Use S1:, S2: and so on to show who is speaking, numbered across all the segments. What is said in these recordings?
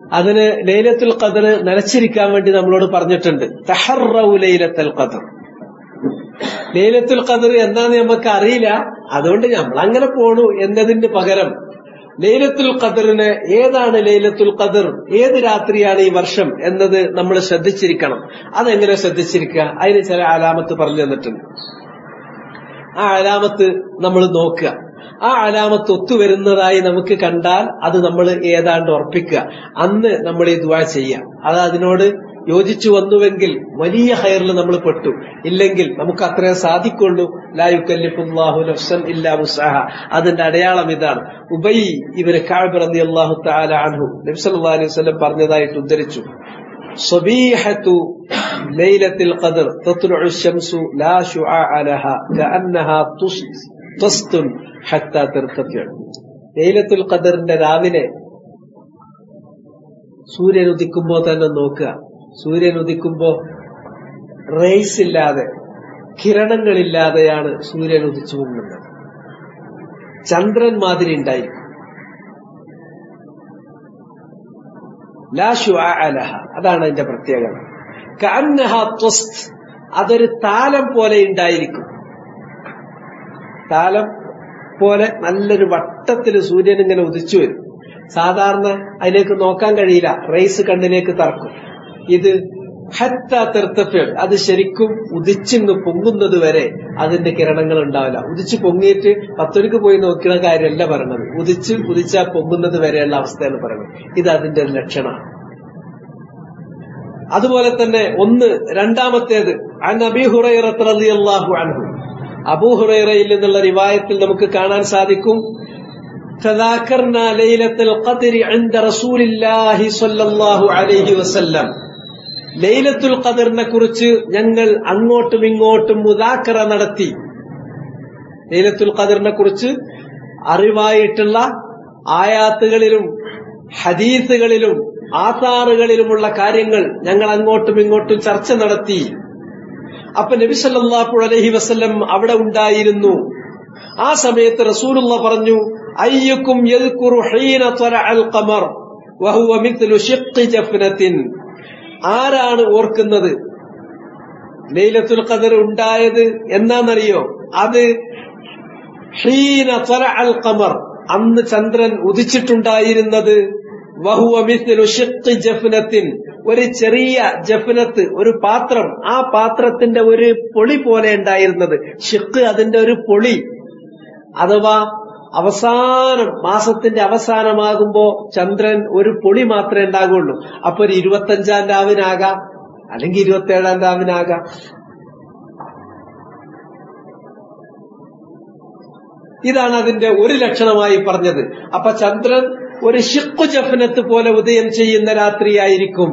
S1: അതിന് ലൈലത്തുൽ ഖദർ നിലച്ചിരിക്കാൻ വേണ്ടി നമ്മളോട് പറഞ്ഞിട്ടുണ്ട് തഹറു ലൈലത്തുൽ ഖദർ ലൈലത്തുൽ ഖദർ എന്താന്ന് നമുക്ക് അറിയില്ല അതുകൊണ്ട് നമ്മൾ അങ്ങനെ പോണു എന്നതിന് പകരം ലൈലത്തുൽ ഖദറിന് ഏതാണ് ലൈലത്തുൽ ഖദർ ഏത് രാത്രിയാണ് ഈ വർഷം എന്നത് നമ്മൾ ശ്രദ്ധിച്ചിരിക്കണം അതെങ്ങനെ ശ്രദ്ധിച്ചിരിക്കുക അതിന് ചില അലാമത്ത് പറഞ്ഞു തന്നിട്ടുണ്ട് ആ അലാമത്ത് നമ്മൾ നോക്കുക ആ അലാമത്ത് ഒത്തുവരുന്നതായി നമുക്ക് കണ്ടാൽ അത് നമ്മൾ ഏതാണ്ട് ഉറപ്പിക്കുക അന്ന് നമ്മൾ ഈ ദുവാ ചെയ്യാം അത് അതിനോട് യോജിച്ചു വന്നുവെങ്കിൽ വലിയ ഹയറിൽ നമ്മൾ പെട്ടു ഇല്ലെങ്കിൽ നമുക്ക് അത്രേ സാധിക്കുള്ളൂ ലായുക്കല്ലിഫുല്ലാഹു നഫ്സൻ ഇല്ലാ മുസാഹ അതിന്റെ അടയാളം ഇതാണ് ഉബൈ ഇവര് കാഴ്ബ് റതി അള്ളാഹു താല അൻഹു നബി സല്ലല്ലാഹു അലൈഹി വസല്ലം പറഞ്ഞതായിട്ട് ഉദ്ധരിച്ചു صبيحة ليلة القدر تطلع الشمس لا شعاع لها كأنها طست طست حتى ترتفع ليلة القدر രാവിലെ സൂര്യൻ ഉദിക്കുമ്പോ തന്നെ നോക്കുക സൂര്യൻ ഉദിക്കുമ്പോ റേസ് ഇല്ലാതെ കിരണങ്ങളില്ലാതെയാണ് സൂര്യൻ ഉദിച്ചു പോകുന്നത് ചന്ദ്രൻ മാതിരി ഉണ്ടായിരിക്കും ലാ ശുആ അലഹ അതാണ് അതിന്റെ പ്രത്യേകത കഅന്നഹ ത്വസ്ത് അതൊരു താലം പോലെ ഉണ്ടായിരിക്കും താലം പോലെ നല്ലൊരു വട്ടത്തിൽ സൂര്യൻ ഇങ്ങനെ ഉദിച്ചു വരും സാധാരണ അതിലേക്ക് നോക്കാൻ കഴിയില്ല റേസ് കണ്ണിലേക്ക് തറക്കും ഇത് ഹത്ത തെർത്തഫേൾ അത് ശരിക്കും ഉദിച്ചിങ്ങ് പൊങ്ങുന്നത് വരെ അതിന്റെ കിരണങ്ങൾ ഉണ്ടാവില്ല ഉദിച്ച് പൊങ്ങിയിട്ട് പത്തൊരുക്ക് പോയി നോക്കുന്ന കാര്യമല്ല പറയണത് ഉദിച്ച് ഉദിച്ചാ പൊങ്ങുന്നത് വരെയുള്ള അവസ്ഥയാണ് പറയുന്നത് ഇത് അതിന്റെ ഒരു ലക്ഷണമാണ് അതുപോലെ തന്നെ ഒന്ന് രണ്ടാമത്തേത് അൻ അബി ഹുറൈറത്തു അൻഹു അബൂ ഹുറൈറയിൽ നിന്നുള്ള റിവായത്തിൽ നമുക്ക് കാണാൻ സാധിക്കും تذاكرنا ليلة القدر عند رسول الله صلى الله عليه وسلم ലൈലത്തുൽ ഖദറിനെ കുറിച്ച് ഞങ്ങൾ അങ്ങോട്ടും ഇങ്ങോട്ടും മുദാക്കറ നടത്തി ലൈലത്തുൽ ഖദറിനെ കുറിച്ച് അറിവായിട്ടുള്ള ആയാത്തുകളിലും ഹദീസുകളിലും ആസാറുകളിലുമുള്ള കാര്യങ്ങൾ ഞങ്ങൾ അങ്ങോട്ടും ഇങ്ങോട്ടും ചർച്ച നടത്തി അപ്പൊ നബി സല്ലല്ലാഹു അലൈഹി വസല്ലം അവിടെ ഉണ്ടായിരുന്നു ആ സമയത്ത് റസൂലുള്ള പറഞ്ഞു അയ്യക്കും യദ്കുറു ഹീന ത്വലഅൽ ഖമർ വഹുവ മിത്ലു ഷിഖ്ഖി ജഫ്നത്തിൻ ആരാണ് ഓർക്കുന്നത് ലൈലത്തുൽ ഖദർ ഉണ്ടായത് എന്നാന്നറിയോ അത് ഹീന ത്വലഅൽ ഖമർ അന്ന് ചന്ദ്രൻ ഉദിച്ചിട്ടുണ്ടായിരുന്നത് വഹുവ മിസ്ലു ഷിഖ്ഖി ജഫ്നത്തിൻ ഒരു ചെറിയ ജഫ്നത്ത് ഒരു പാത്രം ആ പാത്രത്തിന്റെ ഒരു പൊളി പോലെ ഉണ്ടായിരുന്നത് ഷിഖ് അതിന്റെ ഒരു പൊളി അഥവാ അവസാനം മാസത്തിന്റെ അവസാനമാകുമ്പോ ചന്ദ്രൻ ഒരു പൊളി മാത്രമേ ഉണ്ടാകുള്ളൂ അപ്പൊ ഒരു ഇരുപത്തഞ്ചാം രാവിനാകാം അല്ലെങ്കിൽ ഇരുപത്തേഴാം രാവിനാകാം ഇതാണ് അതിന്റെ ഒരു ലക്ഷണമായി പറഞ്ഞത് അപ്പൊ ചന്ദ്രൻ ഒരു ഷിക്കു ജഫനത്ത് പോലെ ഉദയം ചെയ്യുന്ന രാത്രിയായിരിക്കും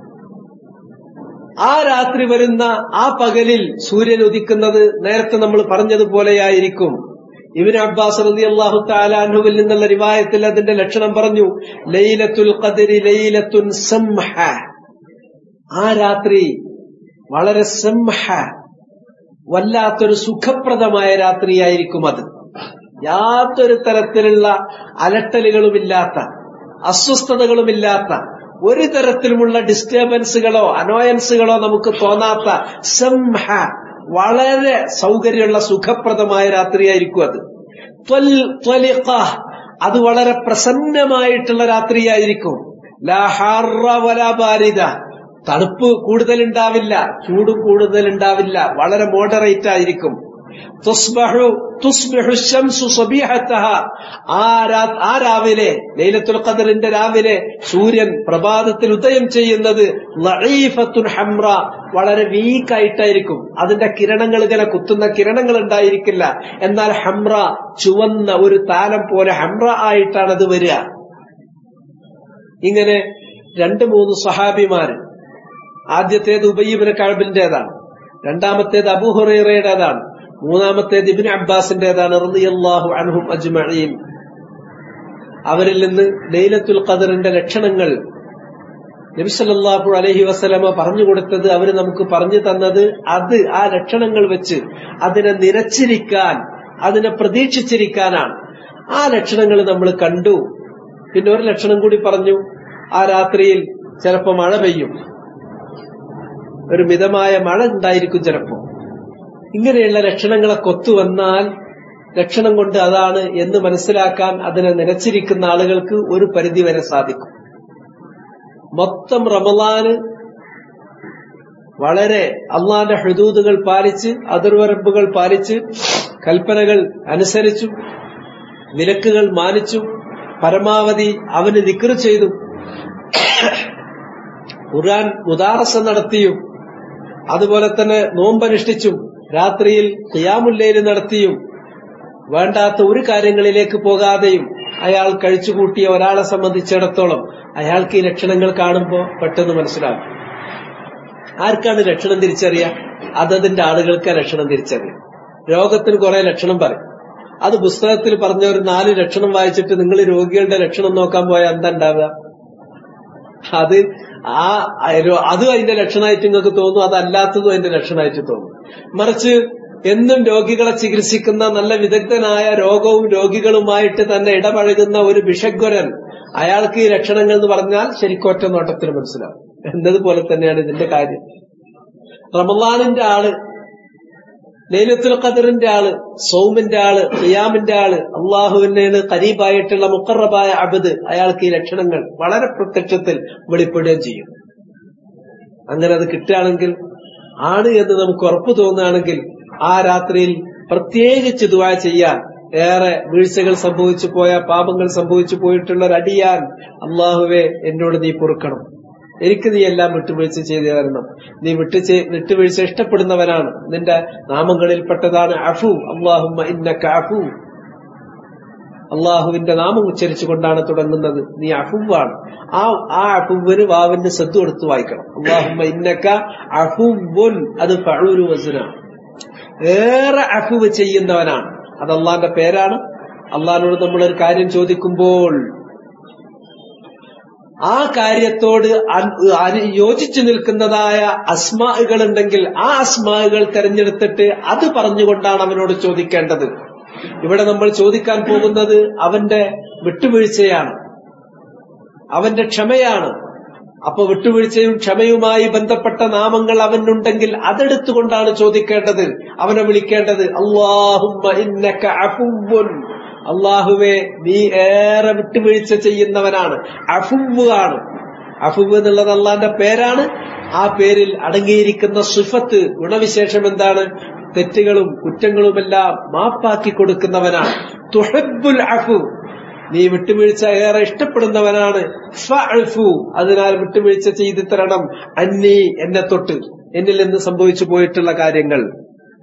S1: ആ രാത്രി വരുന്ന ആ പകലിൽ സൂര്യൻ ഉദിക്കുന്നത് നേരത്തെ നമ്മൾ പറഞ്ഞതുപോലെയായിരിക്കും ഇബിൻ അബ്ബാസ് റതി അള്ളാഹു താലാൻഹുവിൽ നിന്നുള്ള റിവായത്തിൽ അതിന്റെ ലക്ഷണം പറഞ്ഞു ലൈലത്തുൽ ഖദരി ലൈലത്തുൻ സംഹ ആ രാത്രി വളരെ സംഹ വല്ലാത്തൊരു സുഖപ്രദമായ രാത്രിയായിരിക്കും അത് യാതൊരു തരത്തിലുള്ള അലട്ടലുകളുമില്ലാത്ത അസ്വസ്ഥതകളുമില്ലാത്ത ഒരു തരത്തിലുമുള്ള ഡിസ്റ്റർബൻസുകളോ അനോയൻസുകളോ നമുക്ക് തോന്നാത്ത സംഹ വളരെ സൗകര്യമുള്ള സുഖപ്രദമായ രാത്രിയായിരിക്കും അത് ത്വലിഖ അത് വളരെ പ്രസന്നമായിട്ടുള്ള രാത്രിയായിരിക്കും ലാ ഹാറ വലാ ബാരിദ തണുപ്പ് കൂടുതൽ ഉണ്ടാവില്ല ചൂടും കൂടുതൽ ഉണ്ടാവില്ല വളരെ മോഡറേറ്റ് ആയിരിക്കും തുസ്ബഹു തുസ്ബിഹു ശംസു സബീഹത്തഹ ആ രാ- ആ രാവിലെ ലൈലത്തുൽ ഖദറിന്റെ രാവിലെ സൂര്യൻ പ്രഭാതത്തിൽ ഉദയം ചെയ്യുന്നത് ലഈഫത്തുൻ ഹംറ വളരെ വീക്കായിട്ടായിരിക്കും അതിന്റെ കിരണങ്ങൾ ഇങ്ങനെ കുത്തുന്ന കിരണങ്ങൾ ഉണ്ടായിരിക്കില്ല എന്നാൽ ഹംറ ചുവന്ന ഒരു താലം പോലെ ഹംറ ആയിട്ടാണ് അത് വരിക ഇങ്ങനെ രണ്ട് മൂന്ന് സഹാബിമാര് ആദ്യത്തേത് ഉബയ്യബിന് കഴബിന്റേതാണ് രണ്ടാമത്തേത് അബുഹുറയുടേതാണ് മൂന്നാമത്തേത് ഇബിൻ അബ്ബാസിന്റേതാണ് റളിയല്ലാഹു അൻഹും അജ്മഈൻ അവരിൽ നിന്ന് ലൈലത്തുൽ ഖദറിന്റെ ലക്ഷണങ്ങൾ നബിസല്ലാഹു അലഹി വസ്ലമ പറഞ്ഞു കൊടുത്തത് അവര് നമുക്ക് പറഞ്ഞു തന്നത് അത് ആ ലക്ഷണങ്ങൾ വെച്ച് അതിനെ നിരച്ചിരിക്കാൻ അതിനെ പ്രതീക്ഷിച്ചിരിക്കാനാണ് ആ ലക്ഷണങ്ങൾ നമ്മൾ കണ്ടു പിന്നെ ഒരു ലക്ഷണം കൂടി പറഞ്ഞു ആ രാത്രിയിൽ ചിലപ്പോ മഴ പെയ്യും ഒരു മിതമായ മഴ ഉണ്ടായിരിക്കും ചിലപ്പോ ഇങ്ങനെയുള്ള ലക്ഷണങ്ങളൊക്കെ ഒത്തുവന്നാൽ ലക്ഷണം കൊണ്ട് അതാണ് എന്ന് മനസ്സിലാക്കാൻ അതിനെ നിലച്ചിരിക്കുന്ന ആളുകൾക്ക് ഒരു പരിധി വരെ സാധിക്കും മൊത്തം റമലാന് വളരെ അള്ളാന്റെ ഹൃദൂതുകൾ പാലിച്ച് അതിർവരമ്പുകൾ പാലിച്ച് കൽപ്പനകൾ അനുസരിച്ചു വിലക്കുകൾ മാനിച്ചു പരമാവധി അവന് നിക്കറ് ചെയ്തു ഖുർആൻ മുദാറസ നടത്തിയും അതുപോലെ തന്നെ നോമ്പനുഷ്ഠിച്ചും രാത്രിയിൽ ഖിയാമുല്ലയിൽ നടത്തിയും വേണ്ടാത്ത ഒരു കാര്യങ്ങളിലേക്ക് പോകാതെയും അയാൾ കഴിച്ചുകൂട്ടിയ ഒരാളെ സംബന്ധിച്ചിടത്തോളം അയാൾക്ക് ഈ ലക്ഷണങ്ങൾ കാണുമ്പോൾ പെട്ടെന്ന് മനസ്സിലാകും ആർക്കാണ് ലക്ഷണം തിരിച്ചറിയുക അതതിന്റെ ആളുകൾക്ക് ലക്ഷണം തിരിച്ചറിയാം രോഗത്തിന് കുറെ ലക്ഷണം പറയും അത് പുസ്തകത്തിൽ പറഞ്ഞ ഒരു നാല് ലക്ഷണം വായിച്ചിട്ട് നിങ്ങൾ രോഗികളുടെ ലക്ഷണം നോക്കാൻ പോയാൽ എന്താ ഉണ്ടാവുക അത് ആ അയലോ- അതും അതിന്റെ ലക്ഷണമായിട്ട് നിങ്ങൾക്ക് തോന്നും അതല്ലാത്തതും അതിന്റെ ലക്ഷണമായിട്ട് തോന്നും മറിച്ച് എന്നും രോഗികളെ ചികിത്സിക്കുന്ന നല്ല വിദഗ്ധനായ രോഗവും രോഗികളുമായിട്ട് തന്നെ ഇടപഴകുന്ന ഒരു വിഷഗ്വരൻ അയാൾക്ക് ഈ ലക്ഷണങ്ങൾ എന്ന് പറഞ്ഞാൽ ശരിക്കൊറ്റ നോട്ടത്തിൽ മനസ്സിലാവും എന്നതുപോലെ തന്നെയാണ് ഇതിന്റെ കാര്യം റമലാനിന്റെ ആള് ലൈലത്തുൽ ഖദറിന്റെ ആള് സൗമിന്റെ ആള് ഖിയാമിന്റെ ആള് അള്ളാഹുവിനേന് കരീബായിട്ടുള്ള മുക്കറബായ അബദ് അയാൾക്ക് ഈ ലക്ഷണങ്ങൾ വളരെ പ്രത്യക്ഷത്തിൽ വെളിപ്പെടുകയും ചെയ്യും അങ്ങനെ അത് കിട്ടുകയാണെങ്കിൽ ആണ് എന്ന് നമുക്ക് ഉറപ്പു തോന്നുകയാണെങ്കിൽ ആ രാത്രിയിൽ പ്രത്യേകിച്ച് ദുആ ചെയ്യാൻ ഏറെ വീഴ്ചകൾ സംഭവിച്ചു പോയ പാപങ്ങൾ സംഭവിച്ചു പോയിട്ടുള്ള ഒരു അടിയാൻ അള്ളാഹുവെ എന്നോട് നീ പൊറുക്കണം എനിക്ക് നീ എല്ലാം വിട്ടുവീഴ്ച ചെയ്തു തരണം നീ വിട്ടു വിട്ടുവീഴ്ച ഇഷ്ടപ്പെടുന്നവനാണ് നിന്റെ നാമങ്ങളിൽപ്പെട്ടതാണ് അഫു അള്ളാഹുമ്മ ഇന്നക അഫു അള്ളാഹുവിന്റെ നാമം ഉച്ചരിച്ചുകൊണ്ടാണ് തുടങ്ങുന്നത് നീ അഫുവാണ് ആ ആ അഫുവിന് വാവിന്റെ ശ്രദ്ധ കൊടുത്ത് വായിക്കണം അള്ളാഹുമ്മ ഇന്നക്ക അഫുവുൻ അത് ഫഴൂരു വസനാണ് ഏറെ അഫുവ് ചെയ്യുന്നവനാണ് അത് അള്ളാന്റെ പേരാണ് അള്ളാഹിനോട് നമ്മളൊരു കാര്യം ചോദിക്കുമ്പോൾ ആ കാര്യത്തോട് അൻ- അന് യോജിച്ചു നിൽക്കുന്നതായ അസ്മാകൾ ഉണ്ടെങ്കിൽ ആ അസ്മാകൾ തെരഞ്ഞെടുത്തിട്ട് അത് പറഞ്ഞുകൊണ്ടാണ് അവനോട് ചോദിക്കേണ്ടത് ഇവിടെ നമ്മൾ ചോദിക്കാൻ പോകുന്നത് അവന്റെ വിട്ടുവീഴ്ചയാണ് അവന്റെ ക്ഷമയാണ് അപ്പൊ വിട്ടുവീഴ്ചയും ക്ഷമയുമായി ബന്ധപ്പെട്ട നാമങ്ങൾ അവനുണ്ടെങ്കിൽ അതെടുത്തുകൊണ്ടാണ് ചോദിക്കേണ്ടത് അവനെ വിളിക്കേണ്ടത് അള്ളാഹുമ്മ ഇന്നക അഫുവുൻ അള്ളാഹുവെ നീ ഏറെ വിട്ടുവീഴ്ച ചെയ്യുന്നവനാണ് അഫുവ് ആണ് അഫുവ് എന്നുള്ളത് അള്ളാന്റെ പേരാണ് ആ പേരിൽ അടങ്ങിയിരിക്കുന്ന സുഫത്ത് ഗുണവിശേഷം എന്താണ് തെറ്റുകളും കുറ്റങ്ങളുമെല്ലാം മാപ്പാക്കി കൊടുക്കുന്നവനാണ് തുഹബുൽ അഫു നീ വിട്ടുവീഴ്ച ഏറെ ഇഷ്ടപ്പെടുന്നവനാണ് ഫഅഫു. അതിനാൽ വിട്ടുവീഴ്ച ചെയ്തു തരണം അന്നി എന്നെ തൊട്ട് എന്നിൽ നിന്ന് സംഭവിച്ചു പോയിട്ടുള്ള കാര്യങ്ങൾ